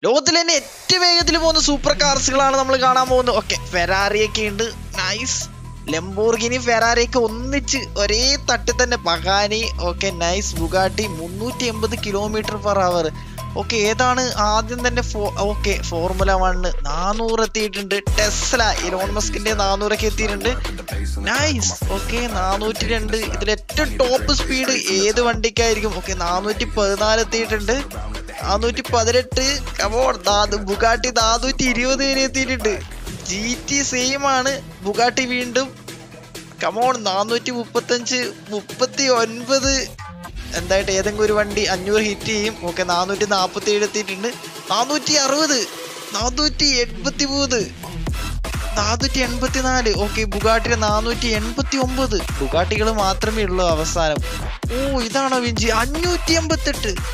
ലോകത്തിലെ തന്നെ ഏറ്റവും വേഗത്തിൽ പോകുന്ന സൂപ്പർ കാർസുകളാണ് നമ്മൾ കാണാൻ പോകുന്നത് ഓക്കെ ഫെറാറിയൊക്കെ ഉണ്ട് നൈസ് ലംബോർഗിനി ഫെറാറിയൊക്കെ ഒന്നിച്ച് ഒരേ തട്ടിൽ തന്നെ പകാനി ഓക്കെ നൈസ് ബുഗാട്ടി മുന്നൂറ്റി എൺപത് കിലോമീറ്റർ പെർ അവർ ഓക്കെ ഏതാണ് ആദ്യം തന്നെ ഫോ ഓക്കെ ഫോർമുല വണ്ണ് നാനൂറ് എത്തിയിട്ടുണ്ട് ടെസ്ല ഇലോൺ മസ്കിന്റെ നാനൂറൊക്കെ എത്തിയിട്ടുണ്ട് നൈസ് ഓക്കെ നാനൂറ്റി രണ്ട് ഇതിൽ ഏറ്റവും ടോപ്പ് സ്പീഡ് ഏത് വണ്ടിക്കായിരിക്കും ഓക്കെ നാനൂറ്റി പതിനാല് എത്തിയിട്ടുണ്ട് നാനൂറ്റി പതിനെട്ട് കമോൺ ബുഗാട്ടി നാനൂറ്റി ഇരുപത് വരെ എത്തിയിട്ടുണ്ട് ജി ടി സെയിം ആണ് ബുഗാട്ടി വീണ്ടും കമോൺ നാനൂറ്റി മുപ്പത്തഞ്ച് മുപ്പത്തി ഒൻപത് എന്തായിട്ട് ഏതെങ്കിലും ഒരു വണ്ടി അഞ്ഞൂറ് ഹിറ്റ് ചെയ്യും ഓക്കെ നാനൂറ്റി നാൽപ്പത്തി ഏഴ് എത്തിയിട്ടുണ്ട് നാനൂറ്റി അറുപത് നാനൂറ്റി എൺപത്തി മൂന്ന് നാനൂറ്റി എൺപത്തി നാല് ഓക്കെ ബുഗാട്ടിയുടെ നാനൂറ്റി എൺപത്തി ഒമ്പത് ബുഗാട്ടികൾ മാത്രമേ ഉള്ളൂ അവസാനം ഓ ഇതാണോ വിഞ്ചി അഞ്ഞൂറ്റി എൺപത്തെട്ട്